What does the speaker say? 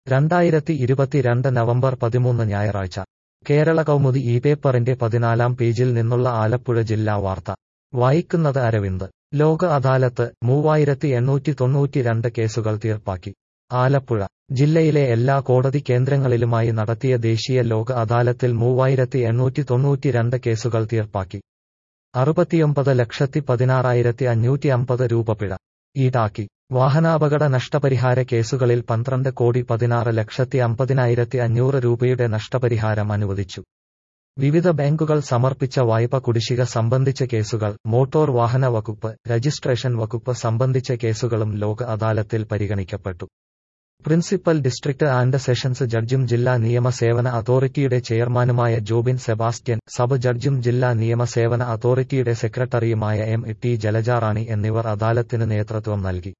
രണ്ടായിരത്തി ഇരുപത്തിരണ്ട് നവംബർ പതിമൂന്ന് ഞായറാഴ്ച കേരള കൗമുദി ഈ പേപ്പറിന്റെ പതിനാലാം പേജിൽ നിന്നുള്ള ആലപ്പുഴ ജില്ലാ വാർത്ത വായിക്കുന്നത് അരവിന്ദ് ലോക അദാലത്ത് മൂവായിരത്തി എണ്ണൂറ്റി തൊണ്ണൂറ്റിരണ്ട് കേസുകൾ തീർപ്പാക്കി ആലപ്പുഴ ജില്ലയിലെ എല്ലാ കോടതി കേന്ദ്രങ്ങളിലുമായി നടത്തിയ ദേശീയ ലോക അദാലത്തിൽ മൂവായിരത്തി എണ്ണൂറ്റി തൊണ്ണൂറ്റിരണ്ട് കേസുകൾ തീർപ്പാക്കി അറുപത്തിയൊമ്പത് ലക്ഷത്തി പതിനാറായിരത്തി അഞ്ഞൂറ്റി അമ്പത് രൂപ പിഴ ഈടാക്കി വാഹനാപകട നഷ്ടപരിഹാര കേസുകളിൽ പന്ത്രണ്ട് കോടി പതിനാറ് ലക്ഷത്തി അമ്പതിനായിരത്തി അഞ്ഞൂറ് രൂപയുടെ നഷ്ടപരിഹാരം അനുവദിച്ചു വിവിധ ബാങ്കുകൾ സമർപ്പിച്ച വായ്പ കുടിശ്ശിക സംബന്ധിച്ച കേസുകൾ മോട്ടോർ വാഹന വകുപ്പ് രജിസ്ട്രേഷൻ വകുപ്പ് സംബന്ധിച്ച കേസുകളും ലോക അദാലത്തിൽ പരിഗണിക്കപ്പെട്ടു പ്രിൻസിപ്പൽ ഡിസ്ട്രിക്ട് ആൻഡ് സെഷൻസ് ജഡ്ജും ജില്ലാ നിയമ സേവന അതോറിറ്റിയുടെ ചെയർമാനുമായ ജോബിൻ സെബാസ്റ്റ്യൻ സബ് ജഡ്ജും ജില്ലാ നിയമ സേവന അതോറിറ്റിയുടെ സെക്രട്ടറിയുമായ എം ടി ജലജാറാണി എന്നിവർ അദാലത്തിന് നേതൃത്വം നൽകി